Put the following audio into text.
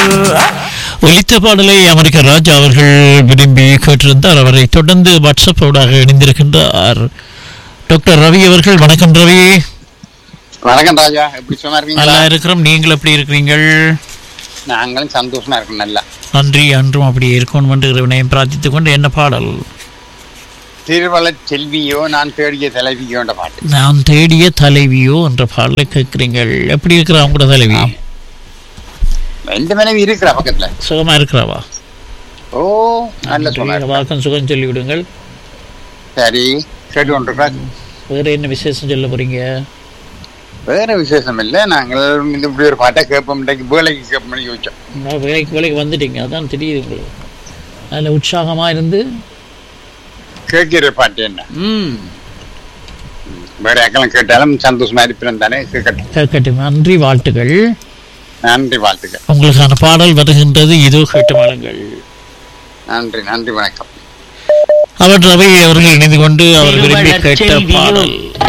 ஒலித்த பாடலை அமெரிக்க ராஜா அவர்கள் விரும்பி கேட்டிருந்தார் அவரை தொடர்ந்து வாட்ஸ்அப் ஊடாக இணைந்திருக்கின்றார் டாக்டர் ரவி அவர்கள் வணக்கம் ரவி வணக்கம் ராஜா எப்படி சும்மா இருக்கீங்களா நல்லா இருக்கிறோம் நீங்கள் எப்படி இருக்கிறீங்கள் நாங்களும் சந்தோஷமா இருக்கோம் நல்லா நன்றி அன்றும் அப்படி இருக்கணும் என்று இறைவனையும் பிரார்த்தித்துக் கொண்டு என்ன பாடல் திருவள்ள செல்வியோ நான் தேடிய தலைவியோன்ற பாட்டு நான் தேடிய தலைவியோ என்ற பாடலை கேட்கிறீங்கள் எப்படி இருக்கிறா உங்களோட தலைவி ஆம். ரெண்டு மனைவி இருக்கிற பக்கத்துல சுகமா இருக்கிறாவா ஓ நல்ல சொன்னார் வாக்கம் சுகம் சொல்லி விடுங்கள் சரி கேட்டு கொண்டிருக்கா வேற என்ன விசேஷம் சொல்ல போறீங்க வேற விசேஷம் இல்ல நாங்கள் இந்த இப்படி ஒரு பாட்டை கேட்போம் இன்றைக்கு வேலைக்கு கேட்போம்னு யோசிச்சோம் நான் வேலைக்கு வேலைக்கு வந்துட்டீங்க அதான் தெரியுது உங்களுக்கு அதில் உற்சாகமா இருந்து கேட்கிற பாட்டு என்ன ம் வேற யாக்கெல்லாம் கேட்டாலும் சந்தோஷமா இருப்பினம் தானே கேட்கட்டும் கேட்கட்டும் நன்றி வாழ்த்துகள் நன்றி வாழ்த்துக்கள் உங்களுக்கான பாடல் வருகின்றது இதோ கேட்டு வாழுங்கள் நன்றி நன்றி வணக்கம் அவர் ரவி அவர்கள் இணைந்து கொண்டு அவர் விரும்பி திருமணச் கேட்ட செல்வியோ. பாடல்